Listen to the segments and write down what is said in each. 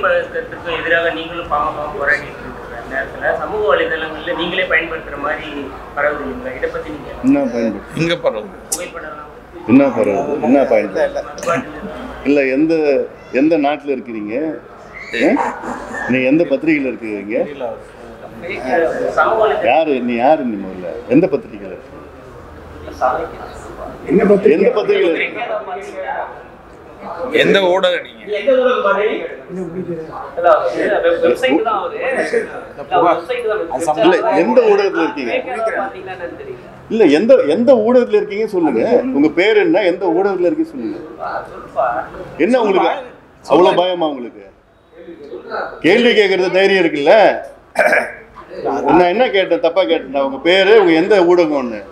பழக்கத்திற்கு எதிராக நீங்களும் பாமக போராடிட்டு இருக்கிற நேரத்துல சமூக வலைதளங்கள்ல நீங்களே பயன்படுத்துற மாதிரி பரவுது இல்லைங்களா இதை பத்தி நீங்க என்ன பயன்படுது இங்கே பரவுது புகைப்படம் என்ன பரவுது என்ன பயன்படுது மதுபாட்டில் இல்லை எந்த எந்த நாட்டில் இருக்கிறீங்க ஆ? நீ எந்த பத்திரிகையில் இருக்கிறீங்க சமூக வலைதளம் யாரு நீ யாரு நீ முதல்ல எந்த பத்திரிகையில் இருக்கீங்க எந்த பத்திரிகையில் இருக்கீங்க எந்த ஊடகம் நீங்க எந்த ஊருக்கு மாதிரி வெப்சைட் தான் அவரு வெப்சைட் தான் இல்ல எந்த ஊடகத்தில் இருக்கீங்க பாத்தீங்கன்னா தெரியும் இல்ல எந்த எந்த ஊடகத்தில் இருக்கீங்க சொல்லுங்க உங்க பேர் என்ன எந்த ஊடகத்தில் இருக்கீங்க சொல்லுங்க சொல்லுப்பா என்ன உங்களுக்கு அவ்வளவு பயமா உங்களுக்கு கேள்வி கேட்கறது தைரியம் இருக்குல்ல நான் என்ன கேட்டேன் தப்பா கேட்டேன் உங்க பேரு உங்க எந்த ஊடகம்னு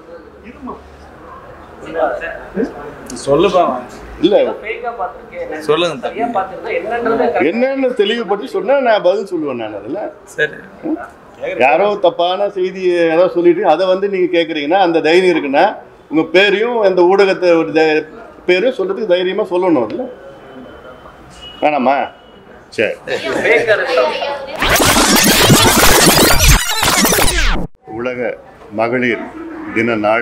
சொல்லுப்பா இல்ல ஃபேக்கா பாத்திருக்கேன் சொல்லுங்க தம்பி. சரியா பாத்திருந்தா என்னன்றது correct என்னன்னு தெளிவுபடுத்தி சொன்னா நான் பதில் சொல்லுவேன் நான் அதுல சரி யாரோ தப்பான செய்தி ஏதோ சொல்லிட்டு அதை வந்து நீங்க கேக்குறீங்கன்னா அந்த தைரியம் இருக்குன்னா உங்க பேரையும் அந்த ஊடகத்தை ஒரு தை- பேரையும் சொல்றதுக்கு தைரியமா சொல்லணும் அதுல வேணாமா சரி fake arrest உலக மகளிர் தின நாள்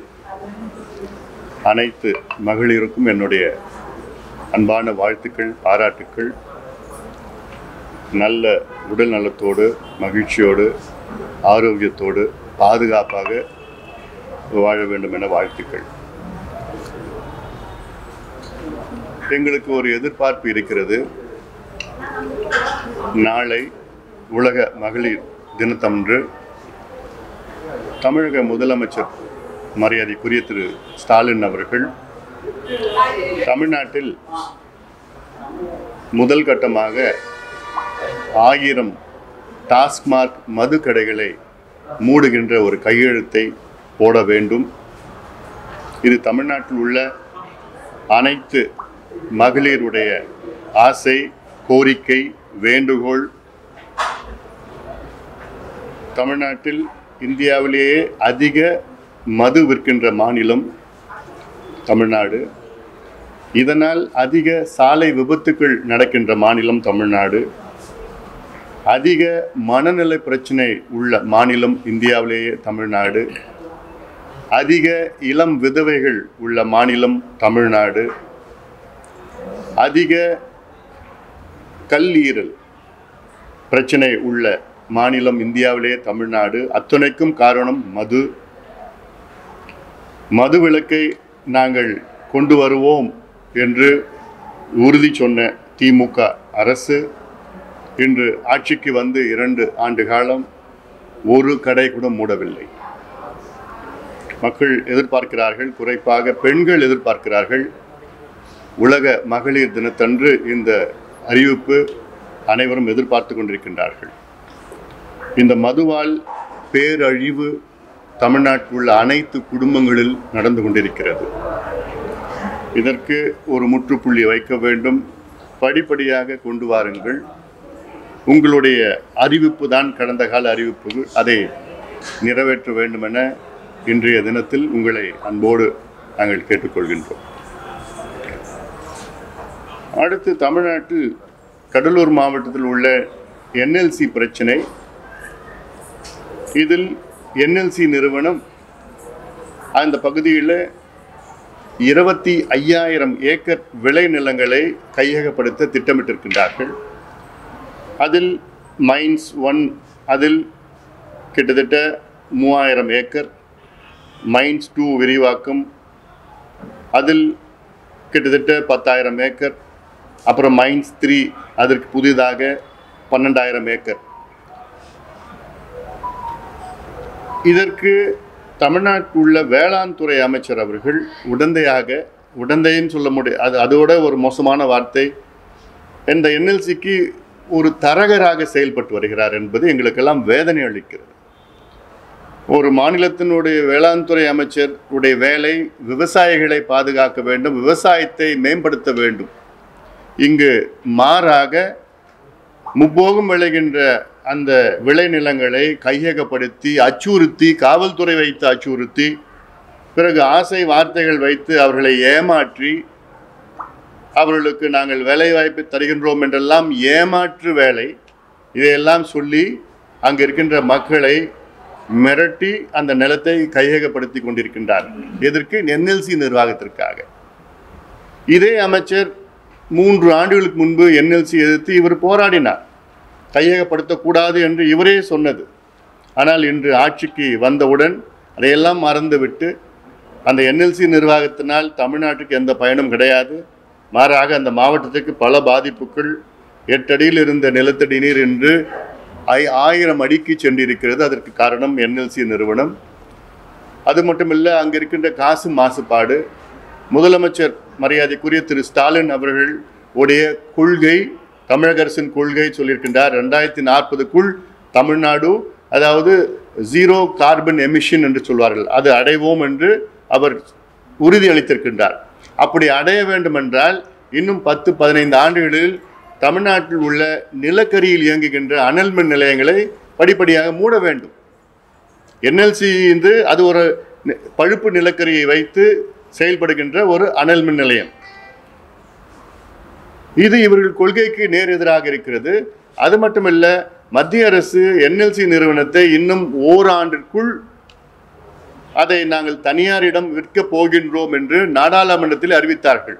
அனைத்து மகளிருக்கும் என்னுடைய அன்பான வாழ்த்துக்கள் பாராட்டுக்கள் நல்ல உடல் நலத்தோடு மகிழ்ச்சியோடு ஆரோக்கியத்தோடு பாதுகாப்பாக வாழ வேண்டும் என வாழ்த்துக்கள் எங்களுக்கு ஒரு எதிர்பார்ப்பு இருக்கிறது நாளை உலக மகளிர் தினத்தன்று தமிழக முதலமைச்சர் மரியாதைக்குரிய திரு ஸ்டாலின் அவர்கள் தமிழ்நாட்டில் முதல் கட்டமாக ஆயிரம் டாஸ்மார்க் மது கடைகளை மூடுகின்ற ஒரு கையெழுத்தை போட வேண்டும் இது தமிழ்நாட்டில் உள்ள அனைத்து மகளிருடைய ஆசை கோரிக்கை வேண்டுகோள் தமிழ்நாட்டில் இந்தியாவிலேயே அதிக மது விற்கின்ற மாநிலம் தமிழ்நாடு இதனால் அதிக சாலை விபத்துக்கள் நடக்கின்ற மாநிலம் தமிழ்நாடு அதிக மனநல பிரச்சனை உள்ள மாநிலம் இந்தியாவிலேயே தமிழ்நாடு அதிக இளம் விதவைகள் உள்ள மாநிலம் தமிழ்நாடு அதிக கல்லீரல் பிரச்சனை உள்ள மாநிலம் இந்தியாவிலே தமிழ்நாடு அத்தனைக்கும் காரணம் மது மது விலக்கை நாங்கள் கொண்டு வருவோம் என்று உறுதி சொன்ன திமுக அரசு இன்று ஆட்சிக்கு வந்து இரண்டு ஆண்டு காலம் ஒரு கடை கூட மூடவில்லை மக்கள் எதிர்பார்க்கிறார்கள் குறிப்பாக பெண்கள் எதிர்பார்க்கிறார்கள் உலக மகளிர் தினத்தன்று இந்த அறிவிப்பு அனைவரும் எதிர்பார்த்து கொண்டிருக்கின்றார்கள் இந்த மதுவால் பேரழிவு தமிழ்நாட்டில் உள்ள அனைத்து குடும்பங்களில் நடந்து கொண்டிருக்கிறது இதற்கு ஒரு முற்றுப்புள்ளி வைக்க வேண்டும் படிப்படியாக கொண்டு வாருங்கள் உங்களுடைய அறிவிப்பு தான் கடந்த கால அறிவிப்பு அதை நிறைவேற்ற வேண்டும் என இன்றைய தினத்தில் உங்களை அன்போடு நாங்கள் கேட்டுக்கொள்கின்றோம் அடுத்து தமிழ்நாட்டில் கடலூர் மாவட்டத்தில் உள்ள என்எல்சி பிரச்சனை இதில் என்எல்சி நிறுவனம் அந்த பகுதியில் இருபத்தி ஐயாயிரம் ஏக்கர் விளைநிலங்களை கையகப்படுத்த திட்டமிட்டிருக்கின்றார்கள் அதில் மைன்ஸ் ஒன் அதில் கிட்டத்தட்ட மூவாயிரம் ஏக்கர் மைன்ஸ் டூ விரிவாக்கம் அதில் கிட்டத்தட்ட பத்தாயிரம் ஏக்கர் அப்புறம் மைன்ஸ் த்ரீ அதற்கு புதிதாக பன்னெண்டாயிரம் ஏக்கர் இதற்கு தமிழ்நாட்டில் உள்ள வேளாண் துறை அமைச்சர் அவர்கள் உடந்தையாக உடந்தைன்னு சொல்ல முடியும் அது அதோட ஒரு மோசமான வார்த்தை இந்த என்எல்சிக்கு ஒரு தரகராக செயல்பட்டு வருகிறார் என்பது எங்களுக்கெல்லாம் வேதனை அளிக்கிறது ஒரு மாநிலத்தினுடைய வேளாண் துறை அமைச்சர் உடைய வேலை விவசாயிகளை பாதுகாக்க வேண்டும் விவசாயத்தை மேம்படுத்த வேண்டும் இங்கு மாறாக முப்போகம் விளைகின்ற அந்த விளைநிலங்களை கையகப்படுத்தி அச்சுறுத்தி காவல்துறை வைத்து அச்சுறுத்தி பிறகு ஆசை வார்த்தைகள் வைத்து அவர்களை ஏமாற்றி அவர்களுக்கு நாங்கள் வேலைவாய்ப்பு தருகின்றோம் என்றெல்லாம் ஏமாற்று வேலை இதையெல்லாம் சொல்லி அங்கே இருக்கின்ற மக்களை மிரட்டி அந்த நிலத்தை கையகப்படுத்தி கொண்டிருக்கின்றார் எதற்கு என்எல்சி நிர்வாகத்திற்காக இதே அமைச்சர் மூன்று ஆண்டுகளுக்கு முன்பு என்எல்சி எதிர்த்து இவர் போராடினார் கையகப்படுத்தக்கூடாது என்று இவரே சொன்னது ஆனால் இன்று ஆட்சிக்கு வந்தவுடன் அதையெல்லாம் மறந்துவிட்டு அந்த என்எல்சி நிர்வாகத்தினால் தமிழ்நாட்டுக்கு எந்த பயனும் கிடையாது மாறாக அந்த மாவட்டத்துக்கு பல பாதிப்புகள் எட்டடியில் இருந்த நிலத்தடி நீர் இன்று ஐ ஆயிரம் அடிக்கு சென்றிருக்கிறது அதற்கு காரணம் என்எல்சி நிறுவனம் அது மட்டுமில்ல அங்கே இருக்கின்ற காசு மாசுபாடு முதலமைச்சர் மரியாதைக்குரிய திரு ஸ்டாலின் அவர்கள் உடைய கொள்கை தமிழக அரசின் கொள்கை சொல்லியிருக்கின்றார் ரெண்டாயிரத்தி நாற்பதுக்குள் தமிழ்நாடு அதாவது ஜீரோ கார்பன் எமிஷன் என்று சொல்வார்கள் அது அடைவோம் என்று அவர் உறுதி அளித்திருக்கின்றார் அப்படி அடைய வேண்டுமென்றால் இன்னும் பத்து பதினைந்து ஆண்டுகளில் தமிழ்நாட்டில் உள்ள நிலக்கரியில் இயங்குகின்ற அனல் மின் நிலையங்களை படிப்படியாக மூட வேண்டும் என்எல்சி என்று அது ஒரு நி- பழுப்பு நிலக்கரியை வைத்து செயல்படுகின்ற ஒரு அனல் மின் நிலையம் இது இவர்கள் கொள்கைக்கு நேர் எதிராக இருக்கிறது அது மட்டுமல்ல மத்திய அரசு என்எல்சி நிறுவனத்தை இன்னும் ஓராண்டிற்குள் அதை நாங்கள் தனியாரிடம் விற்கப் போகின்றோம் என்று நாடாளுமன்றத்தில் அறிவித்தார்கள்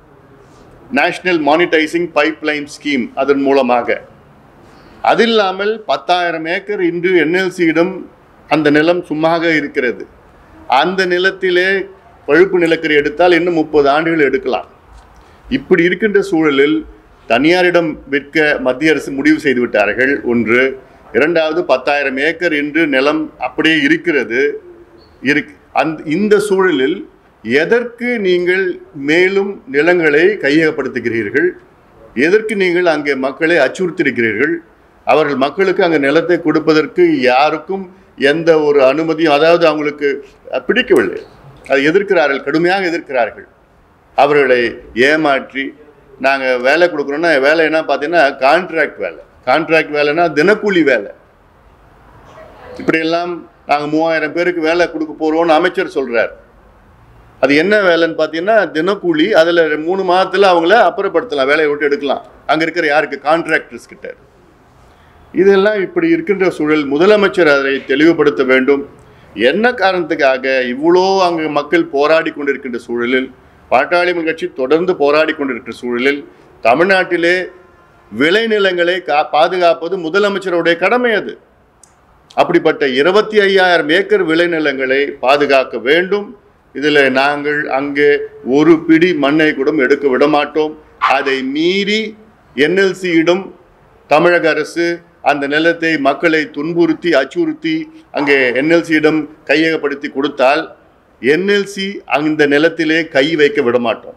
நேஷனல் மானிட்டைசிங் பைப்லைன் ஸ்கீம் அதன் மூலமாக அது இல்லாமல் பத்தாயிரம் ஏக்கர் இன்று என்எல்சியிடம் அந்த நிலம் சும்மாக இருக்கிறது அந்த நிலத்திலே பழுப்பு நிலக்கரி எடுத்தால் இன்னும் முப்பது ஆண்டுகள் எடுக்கலாம் இப்படி இருக்கின்ற சூழலில் தனியாரிடம் விற்க மத்திய அரசு முடிவு செய்து விட்டார்கள் ஒன்று இரண்டாவது பத்தாயிரம் ஏக்கர் இன்று நிலம் அப்படியே இருக்கிறது இருக்கு அந்த இந்த சூழலில் எதற்கு நீங்கள் மேலும் நிலங்களை கையகப்படுத்துகிறீர்கள் எதற்கு நீங்கள் அங்கே மக்களை அச்சுறுத்திருக்கிறீர்கள் அவர்கள் மக்களுக்கு அங்கே நிலத்தை கொடுப்பதற்கு யாருக்கும் எந்த ஒரு அனுமதியும் அதாவது அவங்களுக்கு அஹ், பிடிக்கவில்லை அதை எதிர்க்கிறார்கள் கடுமையாக எதிர்க்கிறார்கள் அவர்களை ஏமாற்றி நாங்கள் வேலை கொடுக்குறோன்னா வேலை என்ன பார்த்தீங்கன்னா கான்ட்ராக்ட் வேலை கான்ட்ராக்ட் வேலைன்னா தினக்கூலி வேலை இப்படியெல்லாம் நாங்கள் மூவாயிரம் பேருக்கு வேலை கொடுக்க போகிறோம்னு அமைச்சர் சொல்கிறார் அது என்ன வேலைன்னு பார்த்தீங்கன்னா தினக்கூலி அதில் மூணு மாதத்தில் அவங்கள அப்புறப்படுத்தலாம் வேலையை விட்டு எடுக்கலாம் அங்கே இருக்கிற யாருக்கு கான்ட்ராக்டர்ஸ் கிட்ட இதெல்லாம் இப்படி இருக்கின்ற சூழல் முதலமைச்சர் அதை தெளிவுபடுத்த வேண்டும் என்ன காரணத்துக்காக இவ்வளோ அங்கு மக்கள் போராடி கொண்டிருக்கின்ற சூழலில் பாட்டாளி மக்கள் கட்சி தொடர்ந்து போராடி கொண்டிருக்கிற சூழலில் தமிழ்நாட்டிலே விளைநிலங்களை கா பாதுகாப்பது முதலமைச்சருடைய கடமை அது அப்படிப்பட்ட இருபத்தி ஐயாயிரம் ஏக்கர் விளைநிலங்களை பாதுகாக்க வேண்டும் இதில் நாங்கள் அங்கே ஒரு பிடி மண்ணை கூட எடுக்க விட மாட்டோம் அதை மீறி என்எல்சியிடம் தமிழக அரசு அந்த நிலத்தை மக்களை துன்புறுத்தி அச்சுறுத்தி அங்கே என்எல்சியிடம் கையகப்படுத்தி கொடுத்தால் என்எல்சி அந்த நிலத்திலே கை வைக்க விட மாட்டோம்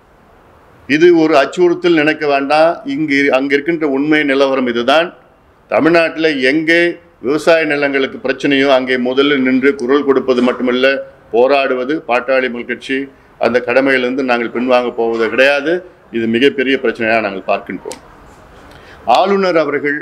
இது ஒரு அச்சுறுத்தல் நினைக்க வேண்டாம் இங்கு அங்கே இருக்கின்ற உண்மை நிலவரம் இதுதான் தமிழ்நாட்டில் எங்கே விவசாய நிலங்களுக்கு பிரச்சனையோ அங்கே முதல்ல நின்று குரல் கொடுப்பது மட்டுமல்ல போராடுவது பாட்டாளி மக்கள் கட்சி அந்த கடமையிலிருந்து நாங்கள் பின்வாங்க போவது கிடையாது இது மிகப்பெரிய பிரச்சனையாக நாங்கள் பார்க்கின்றோம் ஆளுநர் அவர்கள்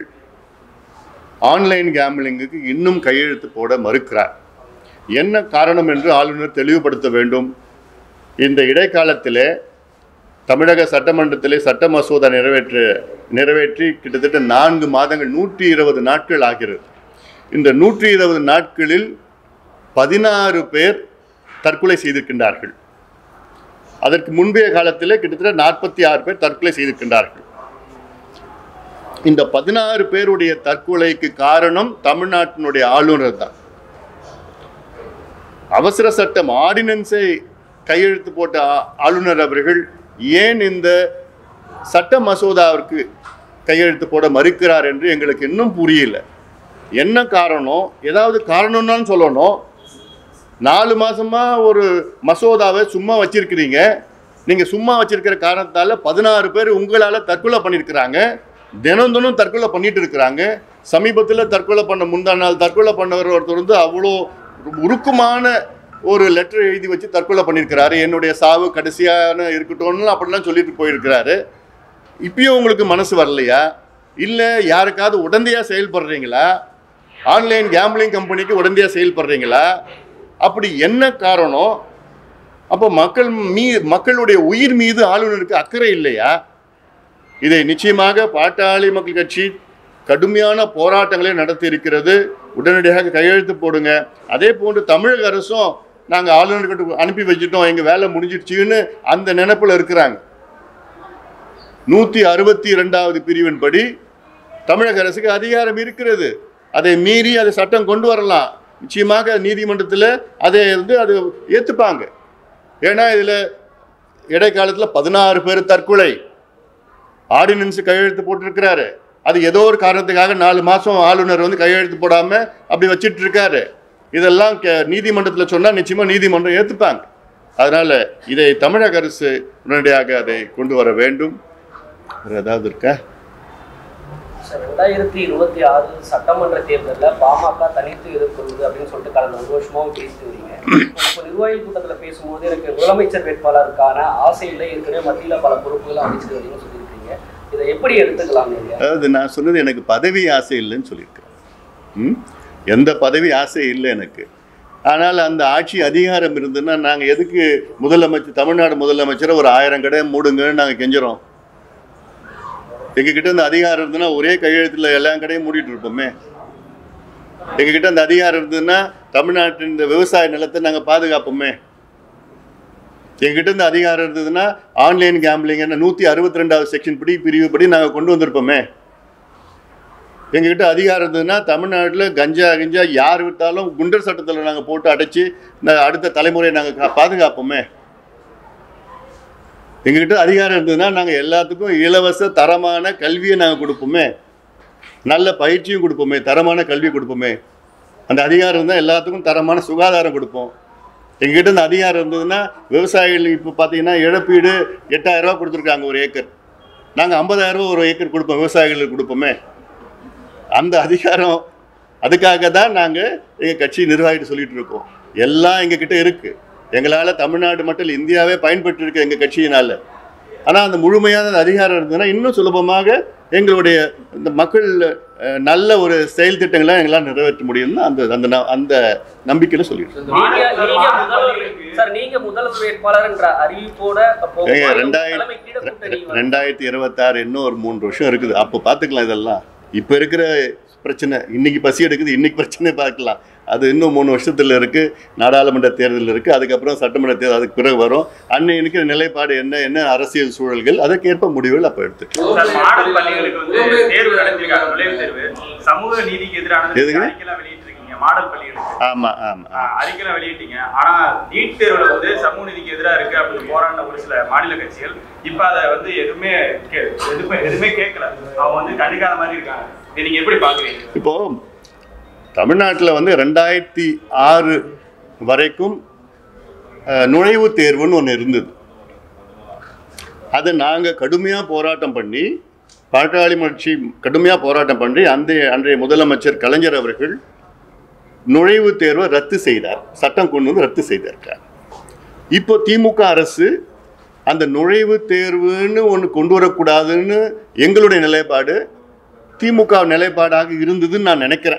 ஆன்லைன் கேம்பிளிங்குக்கு இன்னும் கையெழுத்து போட மறுக்கிறார் என்ன காரணம் என்று ஆளுநர் தெளிவுபடுத்த வேண்டும் இந்த இடைக்காலத்திலே தமிழக சட்டமன்றத்திலே சட்ட மசோதா நிறைவேற்று நிறைவேற்றி கிட்டத்தட்ட நான்கு மாதங்கள் நூற்றி இருபது நாட்கள் ஆகிறது இந்த நூற்றி இருபது நாட்களில் பதினாறு பேர் தற்கொலை செய்திருக்கின்றார்கள் அதற்கு முந்தைய காலத்திலே கிட்டத்தட்ட நாற்பத்தி ஆறு பேர் தற்கொலை செய்திருக்கின்றார்கள் இந்த பதினாறு பேருடைய தற்கொலைக்கு காரணம் தமிழ்நாட்டினுடைய ஆளுநர் தான் அவசர சட்டம் ஆர்டினன்ஸை கையெழுத்து போட்ட ஆ- ஆளுநர் அவர்கள் ஏன் இந்த சட்ட மசோதாவிற்கு கையெழுத்து போட மறுக்கிறார் என்று எங்களுக்கு இன்னும் புரியல என்ன காரணம் ஏதாவது காரணம்னாலும் சொல்லணும் நாலு மாசமா ஒரு மசோதாவை சும்மா வச்சிருக்கிறீங்க நீங்க சும்மா வச்சிருக்கிற காரணத்தால பதினாறு பேர் உங்களால தற்கொலை பண்ணியிருக்கிறாங்க தினம் தினம் தற்கொலை பண்ணிட்டு இருக்கிறாங்க சமீபத்தில் தற்கொலை பண்ண முந்தா நாள் தற்கொலை பண்ணவர் ஒருத்தர் வந்து அவ்வளோ உருக்கமான ஒரு லெட்டர் எழுதி வச்சு தற்கொலை பண்ணியிருக்கிறாரு என்னுடைய சாவு கடைசியான இருக்கட்டும்னு அப்படிலாம் சொல்லிட்டு போயிருக்கிறாரு இப்பயும் உங்களுக்கு மனசு வரலையா இல்லை யாருக்காவது உடந்தையாக செயல்படுறீங்களா ஆன்லைன் கேம்பிளிங் கம்பெனிக்கு உடந்தையாக செயல்படுறீங்களா அப்படி என்ன காரணம் அப்போ மக்கள் மீ மக்களுடைய உயிர் மீது ஆளுநருக்கு அக்கறை இல்லையா இதை நிச்சயமாக பாட்டாளி மக்கள் கட்சி கடுமையான போராட்டங்களை நடத்தி இருக்கிறது உடனடியாக கையெழுத்து போடுங்க அதே போன்று தமிழக அரசும் நாங்கள் ஆளுநர்கிட்ட அனுப்பி வச்சுட்டோம் எங்கள் வேலை முடிஞ்சிடுச்சுன்னு அந்த நினைப்பில் இருக்கிறாங்க நூற்றி அறுபத்தி இரண்டாவது பிரிவின்படி தமிழக அரசுக்கு அதிகாரம் இருக்கிறது அதை மீறி அதை சட்டம் கொண்டு வரலாம் நிச்சயமாக நீதிமன்றத்தில் அதை வந்து அது ஏற்றுப்பாங்க ஏன்னா இதில் இடைக்காலத்தில் பதினாறு பேர் தற்கொலை ஆர்டினன்ஸ் கையெழுத்து போட்டிருக்கிறாரு அது ஏதோ ஒரு காரணத்துக்காக நாலு மாதம் ஆளுநர் வந்து கையெழுத்து போடாமல் அப்படி வச்சிட்டு இருக்காரு இதெல்லாம் கே நீதிமன்றத்தில் சொன்னால் நிச்சயமாக நீதிமன்றம் ஏற்றுப்பாங்க அதனால் இதை தமிழக அரசு உடனடியாக அதை கொண்டு வர வேண்டும் வேறு ஏதாவது இருக்கா சார் ரெண்டாயிரத்தி இருபத்தி ஆறு சட்டமன்ற தேர்தலில் பாமக தனித்து எதிர்கொள்வது அப்படின்னு சொல்லிட்டு கடந்த ஒரு வருஷமாவும் பேசிட்டு வரீங்க இப்போ நிர்வாகிகள் கூட்டத்தில் பேசும்போது எனக்கு முதலமைச்சர் வேட்பாளருக்கான ஆசை இல்லை ஏற்கனவே மத்தியில் பல பொறுப்புகளை அமைச்சிட்டு வரீங்கன்னு சொல்லியிருக்கீங்க இதை எப்படி எடுத்துக்கலாம் நீங்க அதாவது நான் சொன்னது எனக்கு பதவி ஆசை இல்லைன்னு சொல்லியிருக்கேன் ம்? எந்த பதவி ஆசை இல்லை எனக்கு ஆனால் அந்த ஆட்சி அதிகாரம் இருந்ததுன்னா நாங்கள் எதுக்கு முதலமைச்சர் தமிழ்நாடு முதலமைச்சரை ஒரு ஆயிரம் கடை மூடுங்கன்னு நாங்கள் கெஞ்சுறோம் எங்ககிட்ட இந்த அதிகாரம் இருந்ததுன்னா ஒரே கையெழுத்தில் எல்லா கடையும் மூடிட்டு இருப்போமே எங்ககிட்ட அந்த அதிகாரம் இருந்ததுன்னா தமிழ்நாட்டின் இந்த விவசாய நிலத்தை நாங்கள் பாதுகாப்போமே எங்ககிட்ட இந்த அதிகாரம் இருந்ததுன்னா ஆன்லைன் கேம்பிளிங் நூற்றி அறுபத்தி ரெண்டாவது செக்ஷன் படி பிரிவு படி நாங்கள் கொண்டு வந்திருப்போமே எங்ககிட்ட அதிகாரம் இருந்ததுன்னா தமிழ்நாட்டில் கஞ்சா கிஞ்சா யார் விட்டாலும் குண்டர் சட்டத்தில் நாங்கள் போட்டு அடைச்சி இந்த அடுத்த தலைமுறையை நாங்கள் பாதுகாப்போமே எங்ககிட்ட அதிகாரம் இருந்ததுன்னா நாங்கள் எல்லாத்துக்கும் இலவச தரமான கல்வியை நாங்கள் கொடுப்போமே நல்ல பயிற்சியும் கொடுப்போமே தரமான கல்வி கொடுப்போமே அந்த அதிகாரம் இருந்தால் எல்லாத்துக்கும் தரமான சுகாதாரம் கொடுப்போம் எங்ககிட்ட இந்த அதிகாரம் இருந்ததுன்னா விவசாயிகள் இப்போ பார்த்தீங்கன்னா இழப்பீடு எட்டாயிரம் ரூபாய் கொடுத்துருக்காங்க ஒரு ஏக்கர் நாங்கள் ஐம்பதாயிரம் ரூபாய் ஒரு ஏக்கர் கொடுப்போம் விவசாயிகளுக்கு கொடுப்போமே அந்த அதிகாரம் அதுக்காக தான் நாங்கள் எங்கள் கட்சி நிர்வாகிட்டு சொல்லிட்டு இருக்கோம் எல்லாம் எங்ககிட்ட இருக்குது எங்களால் தமிழ்நாடு மட்டும் இல்லை இந்தியாவே பயன்பட்டு இருக்கு எங்கள் கட்சியினால் ஆனால் அந்த முழுமையான அதிகாரம் இருந்ததுன்னா இன்னும் சுலபமாக எங்களுடைய இந்த மக்கள் அஹ், நல்ல ஒரு செயல் திட்டங்களை எங்களால் நிறைவேற்ற முடியும்னு அந்த அந்த ந- அந்த நம்பிக்கையில் சொல்லிட்டு நீங்க நீங்க முதல்வர் சார் நீங்க முதல்வர் வேட்பாளர் என்ற அறிவிப்போட அப்போ ஏங்க, உங்க ரெண்டாயிரம் தலைமை கீழ கூட்டணி வந்து- ரெண்டாயிரத்தி இருபத்தாறு இன்னும் ஒரு மூன்று வருஷம் இருக்குது அப்போ பார்த்துக்கலாம் இதெல்லாம் இப்போ இருக்கிற பிரச்சனை இன்னைக்கு பசி எடுக்குது இன்னைக்கு பிரச்சனை பார்க்கலாம் அது இன்னும் மூணு வருஷத்துல இருக்கு நாடாளுமன்ற தேர்தல் இருக்கு அதுக்கப்புறம் சட்டமன்ற தேர்தல் அதுக்கு பிறகு வரும் அன்னை இருக்கிற நிலைப்பாடு என்ன என்ன அரசியல் சூழல்கள் அதற்கேற்ப முடிவுகள் அப்போ எடுத்து சார், மாடல் பள்ளிகளுக்கு வந்து தேர்வு நடத்திருக்காங்க நுழைவுத் தேர்வு சமூக நீதிக்கு எதிரானது எதுங்க? அறிக்கைலாம் வெளியிட்டிருக்கீங்க மாடல் பள்ளிகளுக்கு ஆமா ஆமா ஆஹ், அறிக்கைலாம் வெளியிட்டீங்க ஆனா நீட் தேர்வுல வந்து சமூக நீதிக்கு எதிராக இருக்கு அப்படின்னு போராடின ஒரு சில மாநில கட்சிகள் இப்ப அதை வந்து எதுவுமே கே- எதுவுமே எதுவுமே கேட்கல அவங்க வந்து கண்டுக்காத மாதிரி இருக்காங்க இதை நீங்க எப்படி பாக்குறீங்க இப்போ தமிழ்நாட்டில் வந்து ரெண்டாயிரத்தி ஆறு வரைக்கும் அஹ், நுழைவுத் தேர்வுன்னு ஒன்று இருந்தது அதை நாங்கள் கடுமையாக போராட்டம் பண்ணி பாட்டாளி கட்சி கடுமையாக போராட்டம் பண்ணி அந்த அன்றைய முதலமைச்சர் கலைஞர் அவர்கள் நுழைவுத் தேர்வை ரத்து செய்தார் சட்டம் கொண்டு வந்து ரத்து செய்திருக்கார் இப்போ திமுக அரசு அந்த நுழைவுத் தேர்வுன்னு ஒன்று கொண்டு வரக்கூடாதுன்னு எங்களுடைய நிலைப்பாடு திமுக நிலைப்பாடாக இருந்ததுன்னு நான் நினைக்கிறேன்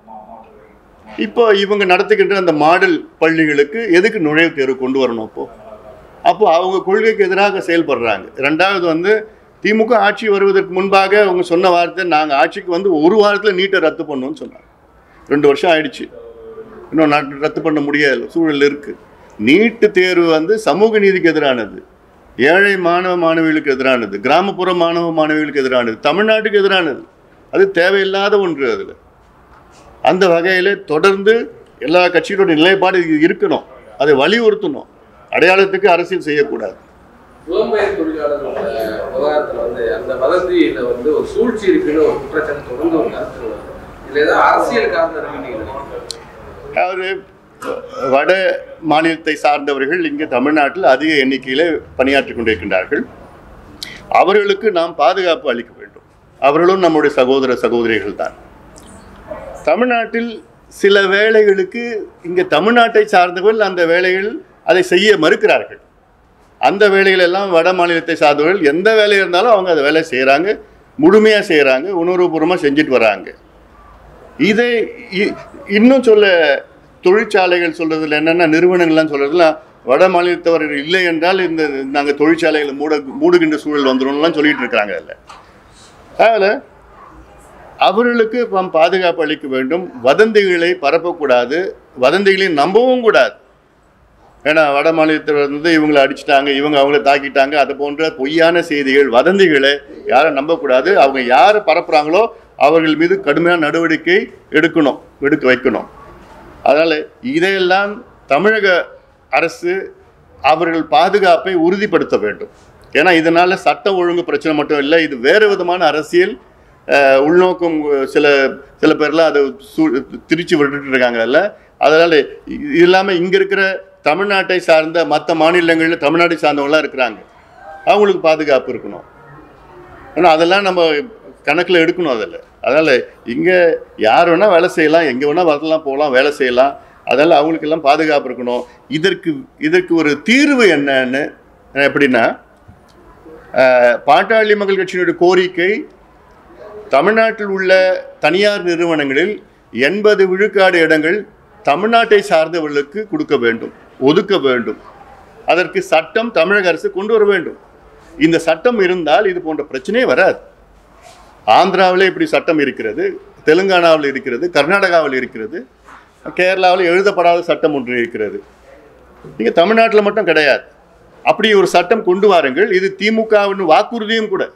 இப்போ இவங்க நடத்துகின்ற அந்த மாடல் பள்ளிகளுக்கு எதுக்கு நுழைவுத் தேர்வு கொண்டு வரணும் அப்போ அப்போ அவங்க கொள்கைக்கு எதிராக செயல்படுறாங்க ரெண்டாவது வந்து திமுக ஆட்சி வருவதற்கு முன்பாக அவங்க சொன்ன வார்த்தை நாங்கள் ஆட்சிக்கு வந்து ஒரு வாரத்தில் நீட்டை ரத்து பண்ணுவோம்னு சொன்னாங்க ரெண்டு வருஷம் ஆயிடுச்சு இன்னும் நாட்டு ரத்து பண்ண முடியாத சூழல் இருக்கு நீட்டு தேர்வு வந்து சமூக நீதிக்கு எதிரானது ஏழை மாணவ மாணவிகளுக்கு எதிரானது கிராமப்புற மாணவ மாணவிகளுக்கு எதிரானது தமிழ்நாட்டுக்கு எதிரானது அது தேவையில்லாத ஒன்று அதில் அந்த வகையில் தொடர்ந்து எல்லா கட்சிகளோட நிலைப்பாடு இது இருக்கணும் அதை வலியுறுத்தணும் அடையாளத்துக்கு அரசியல் செய்யக்கூடாது புலம்பெயர் தொழிலாளர்களோட விவகாரத்துல வந்து அந்த வதந்தியில வந்து ஒரு சூழ்ச்சி இருக்குன்னு ஒரு குற்றச்சாட்டு தொடர்ந்து ஒரு கருத்து வருது இதுல ஏதாவது அரசியல் காரணம் இருக்குன்னு நீங்க நினைக்கிறீங்களா? அதாவது வட மாநிலத்தை சார்ந்தவர்கள் இங்கே தமிழ்நாட்டில் அதிக எண்ணிக்கையில் பணியாற்றி கொண்டிருக்கின்றார்கள் அவர்களுக்கு நாம் பாதுகாப்பு அளிக்க வேண்டும் அவர்களும் நம்முடைய சகோதர சகோதரிகள் தான் தமிழ்நாட்டில் சில வேலைகளுக்கு இங்கே தமிழ்நாட்டை சார்ந்தவர்கள் அந்த வேலைகள் அதை செய்ய மறுக்கிறார்கள் அந்த வேலைகள் எல்லாம் வட மாநிலத்தை சார்ந்தவர்கள் எந்த வேலை இருந்தாலும் அவங்க அந்த வேலை செய்கிறாங்க முழுமையாக செய்கிறாங்க உணர்வுபூர்வமாக செஞ்சுட்டு வராங்க இதை இ- இன்னும் சொல்ல தொழிற்சாலைகள் சொல்றதுல என்னென்ன நிறுவனங்கள்லாம் சொல்றதுலாம் வட மாநிலத்தவர்கள் இல்லை என்றால் இந்த நாங்கள் தொழிற்சாலைகளை மூட மூடுகின்ற சூழல் வந்துடும்லாம் சொல்லிட்டு இருக்கிறாங்க அதில் அதில் அவர்களுக்கு நாம் பாதுகாப்பு அளிக்க வேண்டும் வதந்திகளை பரப்பக்கூடாது வதந்திகளை நம்பவும் கூடாது ஏன்னா வட மாநிலத்தில் வந்து இவங்களை அடிச்சிட்டாங்க இவங்க அவங்கள தாக்கிட்டாங்க அது போன்ற பொய்யான செய்திகள் வதந்திகளை யாரும் நம்பக்கூடாது அவங்க யார் பரப்புகிறாங்களோ அவர்கள் மீது கடுமையான நடவடிக்கை எடுக்கணும் எடுக்க வைக்கணும் அதனால் இதையெல்லாம் தமிழக அரசு அவர்கள் பாதுகாப்பை உறுதிப்படுத்த வேண்டும் ஏன்னா இதனால் சட்ட ஒழுங்கு பிரச்சனை மட்டும் இல்லை இது வேறு விதமான அரசியல் அஹ், உள்நோக்கம் அஹ், சில சில பேர்லாம் அதை சூ திரிச்சு விட்டுட்டு இருக்காங்க அதில் அதனால் இது இல்லாமல் இங்கே இருக்கிற தமிழ்நாட்டை சார்ந்த மற்ற மாநிலங்களில் தமிழ்நாட்டை சார்ந்தவங்களாம் இருக்கிறாங்க அவங்களுக்கு பாதுகாப்பு இருக்கணும் ஏன்னா அதெல்லாம் நம்ம கணக்கில் எடுக்கணும் அதில் அதனால் இங்கே யார் வேணால் வேலை செய்யலாம் எங்கே வேணால் வரலாம் போகலாம் வேலை செய்யலாம் அதனால் அவங்களுக்கெல்லாம் பாதுகாப்பு இருக்கணும் இதற்கு இதற்கு ஒரு தீர்வு என்னன்னு எப்படின்னா அஹ், பாட்டாளி மக்கள் கட்சியினுடைய கோரிக்கை தமிழ்நாட்டில் உள்ள தனியார் நிறுவனங்களில் எண்பது விழுக்காடு இடங்கள் தமிழ்நாட்டை சார்ந்தவர்களுக்கு கொடுக்க வேண்டும் ஒதுக்க வேண்டும் அதற்கு சட்டம் தமிழக அரசு கொண்டு வர வேண்டும் இந்த சட்டம் இருந்தால் இது போன்ற பிரச்சனையே வராது ஆந்திராவில் இப்படி சட்டம் இருக்கிறது தெலுங்கானாவில் இருக்கிறது கர்நாடகாவில் இருக்கிறது கேரளாவில் எழுதப்படாத சட்டம் ஒன்று இருக்கிறது இங்கே தமிழ்நாட்டில் மட்டும் கிடையாது அப்படி ஒரு சட்டம் கொண்டு வாருங்கள் இது திமுகவின் வாக்குறுதியும் கூட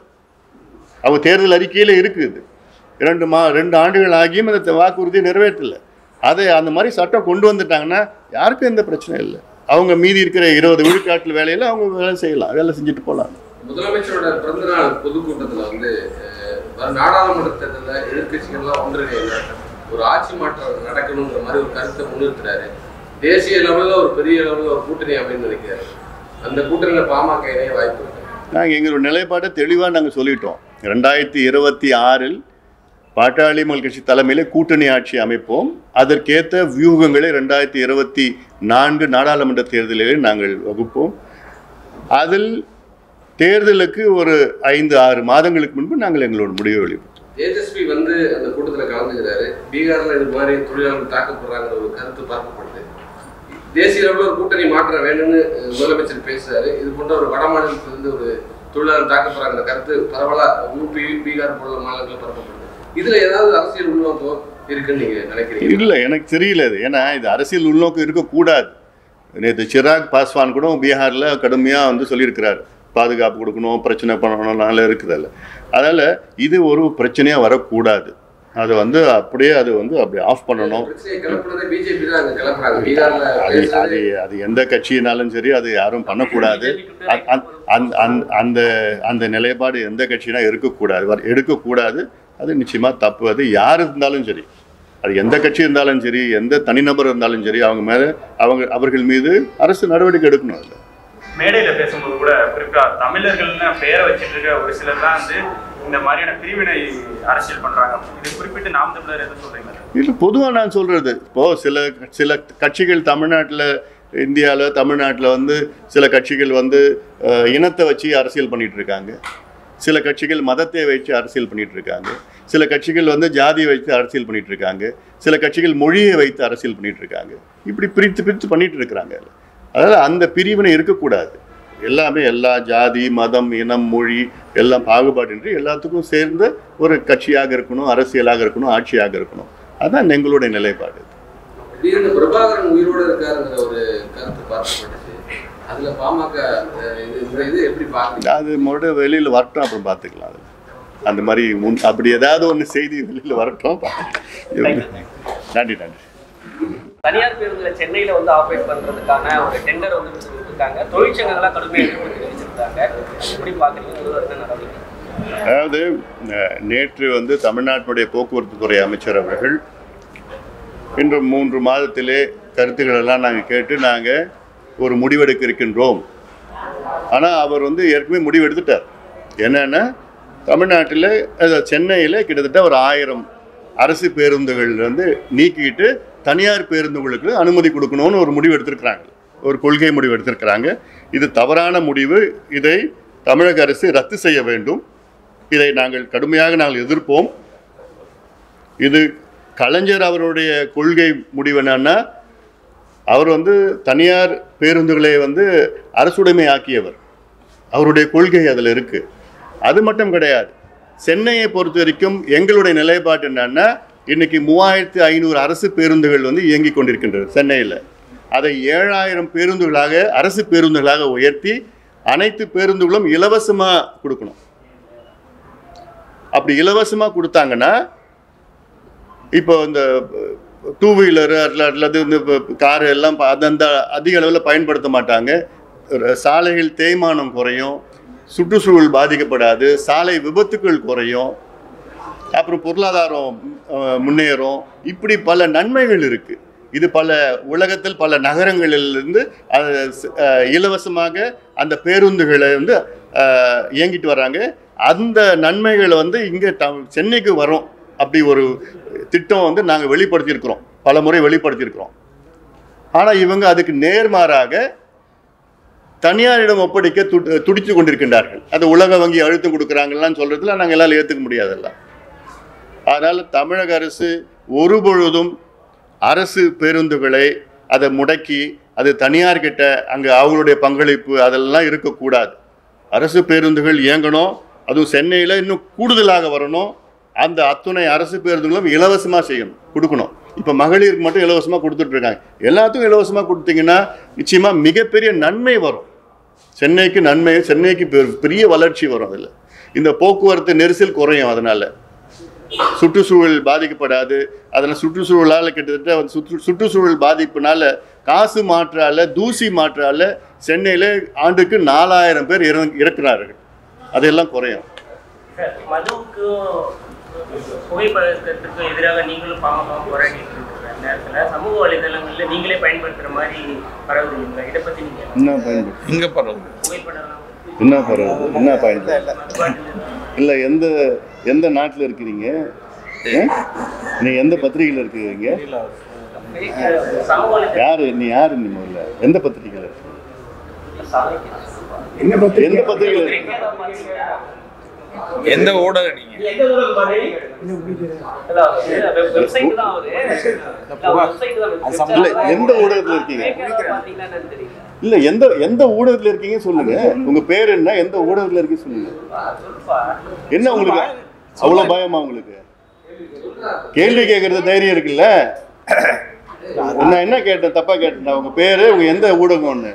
அவங்க தேர்தல் அறிக்கையில் இருக்குது இரண்டு மா ரெண்டு ஆண்டுகள் ஆகியும் அந்த வாக்குறுதியை நிறைவேற்றல அதை அந்த மாதிரி சட்டம் கொண்டு வந்துட்டாங்கன்னா யாருக்கும் எந்த பிரச்சனையும் இல்லை அவங்க மீதி இருக்கிற இருபது விழுக்காட்டில் வேலையில் அவங்க வேலை செய்யலாம் வேலை செஞ்சுட்டு போகலாம் முதலமைச்சரோட பிறந்தநாள் பொதுக்கூட்டத்துல வந்து அஹ், வரும் நாடாளுமன்ற தேர்தலில் எதிர்கட்சிகள்லாம் ஒன்றிணைந்து ஒரு ஆட்சி மாற்றம் நடக்கணுங்கிற மாதிரி ஒரு கருத்தை முன்னிறுத்துறாரு தேசிய லெவலில் ஒரு பெரிய லெவலில் ஒரு கூட்டணி அப்படின்னு நினைக்கிறாரு அந்த கூட்டணியில் பாமக இணைய வாய்ப்பு இருக்கு நாங்கள் எங்களோட நிலைப்பாட்டை தெளிவாக நாங்கள் சொல்லிட்டோம் ரெண்டாயிரத்தி இருபத்தி ஆறில் பாட்டாளி மக்கள் கட்சி தலைமையில் கூட்டணி ஆட்சி அமைப்போம் அதற்கேற்ற வியூகங்களை ரெண்டாயிரத்தி இருபத்தி நான்கு நாடாளுமன்ற தேர்தலிலே நாங்கள் வகுப்போம் அதில் தேர்தலுக்கு ஒரு ஐந்து ஆறு மாதங்களுக்கு முன்பு நாங்கள் எங்களோட முடிவை வெளியிட்டோம் தேஜஸ்வி வந்து அந்த கூட்டத்துல கலந்துக்கிறாரு பீகார்ல இது மாதிரி தொழிலாளர்கள் தாக்கப்படுறாங்கிற ஒரு கருத்து பார்க்கப்படுது தேசிய அளவில் ஒரு கூட்டணி மாற்ற வேணும்னு அஹ், முதலமைச்சர் பேசுறாரு இது போன்ற ஒரு வட மாநிலத்திலிருந்து ஒரு தொழிலாளர் தாக்கப்படுறாங்கிற கருத்து பரவலா யூபி பீகார் போன்ற மாநிலங்களில் பரப்பப்படுது இதுல ஏதாவது அரசியல் உள்நோக்கம் இருக்குன்னு நீங்க நினைக்கிறீங்க இல்லை எனக்கு தெரியல இது ஏன்னா இது அரசியல் உள்நோக்கம் இருக்கக்கூடாது நேற்று சிராக் பாஸ்வான் கூட பீகாரில் கடுமையாக வந்து சொல்லியிருக்கிறாரு பாதுகாப்பு கொடுக்கணும் பிரச்சனை பண்ணணும்னால இருக்குதல்ல அதனால் இது ஒரு பிரச்சனையாக வரக்கூடாது அதை வந்து அப்படியே அது வந்து அப்படி ஆஃப் பண்ணணும் பிரச்சனையை கிளப்புனதே பிஜேபி தான் அங்க கிளப்புறாங்க பீகார்ல அது அது பேசுறது அது எந்த கட்சியினாலும் சரி அது யாரும் பண்ணக்கூடாது அ- அ- அந்த அந்த- அந்த அந்த நிலைப்பாடு எந்த கட்சினா இருக்கக்கூடாது வர- எடுக்கக்கூடாது அது நிச்சயமாக தப்பு அது யார் இருந்தாலும் சரி அது எந்த கட்சி இருந்தாலும் சரி எந்த தனிநபர் இருந்தாலும் சரி அவங்க மேலே அவங்க அவர்கள் மீது அரசு நடவடிக்கை எடுக்கணும் அதில் மேடையில பேசும்போது கூட குறிப்பா தமிழர்கள்னு பெயரை வச்சிட்டு இருக்க ஒரு சிலர் தான் வந்து இந்த மாதிரியான பிரிவினை அரசியல் பண்றாங்க இது குறிப்பிட்டு நாம் தமிழர் எதை சொல்றீங்க இது பொதுவாக நான் சொல்கிறது இப்போது சில சில கட்சிகள் தமிழ்நாட்டில் இந்தியாவில் தமிழ்நாட்டில் வந்து சில கட்சிகள் வந்து அஹ், இனத்தை வச்சு அரசியல் பண்ணிட்டு இருக்காங்க சில கட்சிகள் மதத்தை வச்சு அரசியல் பண்ணிட்டு இருக்காங்க சில கட்சிகள் வந்து ஜாதியை வைத்து அரசியல் பண்ணிட்டு இருக்காங்க சில கட்சிகள் மொழியை வைத்து அரசியல் பண்ணிட்டு இருக்காங்க இப்படி பிரித்து பிரித்து பண்ணிட்டு இருக்கிறாங்க அதனால் அந்த பிரிவினை இருக்கக்கூடாது எல்லாமே எல்லா ஜாதி மதம் இனம் மொழி எல்லாம் பாகுபாடின்றி எல்லாத்துக்கும் சேர்ந்த ஒரு கட்சியாக இருக்கணும் அரசியலாக இருக்கணும் ஆட்சியாக இருக்கணும் அதான் எங்களுடைய நிலைப்பாடு திடீர்னு பிரபாகரன் உயிரோட இருக்காருங்கிற ஒரு கருத்து பார்க்கப்பட்டுச்சு அதுல பாமக அஹ், இது- இந்த இது எப்படி பாக்குறீங்க அது மறுபடியும் வெளியில் வரட்டும் அப்புறம் பார்த்துக்கலாம் அது அந்த மாதிரி முன் அப்படி ஏதாவது ஒன்று செய்தி வெளியில் வரட்டும் பார்த்துக்கலாம். நன்றி நன்றி தனியார் பேருந்துல சென்னையில வந்து ஆபரேட் பண்றதுக்கான ஒரு டெண்டர் வந்து கொடுத்துருக்காங்க தொழிற்சங்கங்களாம் கடுமையாக எதிர்ப்பு தெரிவிச்சிருக்காங்க எப்படி பாக்குறீங்க முதல்வர் என்ன நடவடிக்கை அதாவது அஹ், நேற்று வந்து தமிழ்நாட்டினுடைய போக்குவரத்து துறை அமைச்சர் அவர்கள் இன்று மூன்று மாதத்திலே கருத்துக்கள் எல்லாம் நாங்கள் கேட்டு நாங்கள் ஒரு முடிவெடுக்க இருக்கின்றோம் ஆனால் அவர் வந்து ஏற்கனவே முடிவெடுத்துட்டார் என்னென்னா தமிழ்நாட்டில் அதாவது சென்னையில் கிட்டத்தட்ட ஒரு ஆயிரம் அரசு பேருந்துகள் வந்து நீக்கிட்டு தனியார் பேருந்துகளுக்கு அனுமதி கொடுக்கணும்னு ஒரு முடிவு எடுத்திருக்கிறாங்க ஒரு கொள்கை முடிவு எடுத்திருக்கிறாங்க இது தவறான முடிவு இதை தமிழக அரசு ரத்து செய்ய வேண்டும் இதை நாங்கள் கடுமையாக நாங்கள் எதிர்ப்போம் இது கலைஞர் அவருடைய கொள்கை முடிவு என்னன்னா அவர் வந்து தனியார் பேருந்துகளை வந்து அரசுடைமை ஆக்கியவர் அவருடைய கொள்கை அதில் இருக்கு அது மட்டும் கிடையாது சென்னையை பொறுத்த வரைக்கும் எங்களுடைய நிலைப்பாடு என்னன்னா இன்னைக்கு மூவாயிரத்து ஐநூறு அரசு பேருந்துகள் வந்து இயங்கிக் கொண்டிருக்கின்றது சென்னையில் அதை ஏழாயிரம் பேருந்துகளாக அரசு பேருந்துகளாக உயர்த்தி அனைத்து பேருந்துகளும் இலவசமாக கொடுக்கணும் அப்படி இலவசமாக கொடுத்தாங்கன்னா இப்போ இந்த டூ வீலரு அல்லது இந்த காரு எல்லாம் ப- அந்தந்த அதிக அளவில் பயன்படுத்த மாட்டாங்க ஒரு சாலைகள் தேய்மானம் குறையும் சுற்றுச்சூழல் பாதிக்கப்படாது சாலை விபத்துக்கள் குறையும் அப்புறம் பொருளாதாரம் அஹ், முன்னேறும் இப்படி பல நன்மைகள் இருக்கு இது பல உலகத்தில் பல நகரங்களிலிருந்து அது ஸ்- அஹ், இலவசமாக அந்த பேருந்துகளை வந்து அஹ், இயங்கிட்டு வராங்க அந்த நன்மைகளை வந்து இங்கே த சென்னைக்கு வரும் அப்படி ஒரு திட்டம் வந்து நாங்கள் வெளிப்படுத்தியிருக்கிறோம் பல முறை வெளிப்படுத்தியிருக்கிறோம் ஆனால் இவங்க அதுக்கு நேர்மாறாக தனியாரிடம் ஒப்படைக்க து- துடித்து கொண்டிருக்கின்றார்கள் அது உலக வங்கி அழுத்தம் கொடுக்குறாங்கலாம் சொல்றதுல நாங்கள் எல்லாம் ஏற்றுக்க முடியாதல்ல அதனால் தமிழக அரசு ஒருபொழுதும் அரசு பேருந்துகளை அதை முடக்கி அது தனியார்கிட்ட அங்கே அவங்களுடைய பங்களிப்பு அதெல்லாம் இருக்கக்கூடாது அரசு பேருந்துகள் இயங்கணும் அதுவும் சென்னையில் இன்னும் கூடுதலாக வரணும் அந்த அத்துணை அரசு பேருந்துகளும் இலவசமாக செய்யணும் கொடுக்கணும் இப்போ மகளிருக்கு மட்டும் இலவசமாக கொடுத்துட்டு இருக்காங்க எல்லாத்துக்கும் இலவசமாக கொடுத்தீங்கன்னா நிச்சயமாக மிகப்பெரிய நன்மை வரும் சென்னைக்கு நன்மை சென்னைக்கு பெ- பெரிய வளர்ச்சி வரும் அதில் இந்த போக்குவரத்து நெரிசல் குறையும் அதனால் சுற்றுச்சூழல் பாதிக்கப்படாது அதில் சுற்றுச்சூழலால் கிட்டத்தட்ட வந்து சுற்று சுற்றுச்சூழல் பாதிப்புனால காசு மாற்றால தூசி மாற்றால சென்னையில் ஆண்டுக்கு நாலாயிரம் பேர் இறந் இறக்குறார்கள் அதெல்லாம் குறையும் சார், மதுவுக்கும் புகைப்பழக்கத்துக்கும் எதிராக நீங்களும் பாமக போராடிட்டு இருக்கிற நேரத்துல சமூக வலைதளங்கள்ல நீங்களே பயன்படுத்துற மாதிரி பரவுது இல்லைங்களா இதை பத்தி நீங்க என்ன பயன்படுது இங்க பரவுது புகைப்படம் என்ன பரவாயில்ல என்ன பயன்படுது மதுபாட்டில் இல்லை எந்த எந்த நாட்டில் இருக்கிறீங்க நீங்கள் எந்த பத்திரிகையில் இருக்கிறீங்க சமூக வலைதளம் யார் நீ யார் நீ முதல்ல எந்த பத்திரிகையில் இருக்கீங்க எந்த பத்திரிகையில் இருக்கீங்க எந்த ஊடகம் நீங்க வெப்சைட் தான் அவரு வெப்சைட் தான் இல்ல எந்த ஊடகத்தில் இருக்கீங்க பாத்தீங்கன்னா என்னன்னு தெரியல இல்ல எந்த எந்த ஊடகத்துல இருக்கீங்க சொல்லுங்க உங்க பேர் என்ன எந்த ஊடகத்துல இருக்கீங்க சொல்லுங்க என்ன உங்களுக்கு அவ்வளவு பயமா உங்களுக்கு கேள்வி கேட்கறது தைரியம் இருக்குல்ல நான் என்ன கேட்டேன் தப்பா கேட்டேன் உங்க பேரு உங்க எந்த ஊடகம்னு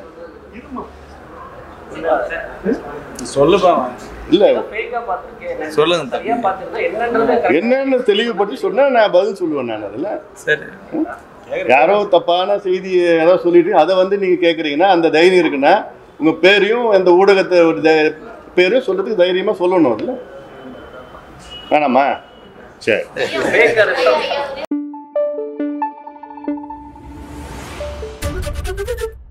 சொல்லுப்பா இல்ல ஃபேக்கா பாத்திருக்கேன் சொல்லுங்க தம்பி. சரியா பாத்திருந்தா என்னன்றது correct என்னன்னு தெளிவுபடுத்தி சொன்னா நான் பதில் சொல்லுவேன் நான் அதுல சரி யாரோ தப்பான செய்தி ஏதோ சொல்லிட்டு அதை வந்து நீங்க கேக்குறீங்கன்னா அந்த தைரியம் இருக்குன்னா உங்க பேரையும் அந்த ஊடகத்தை ஒரு தை- பேரையும் சொல்றதுக்கு தைரியமா சொல்லணும் அதுல வேணாமா சரி fake ஆ இருக்கு. Thank you.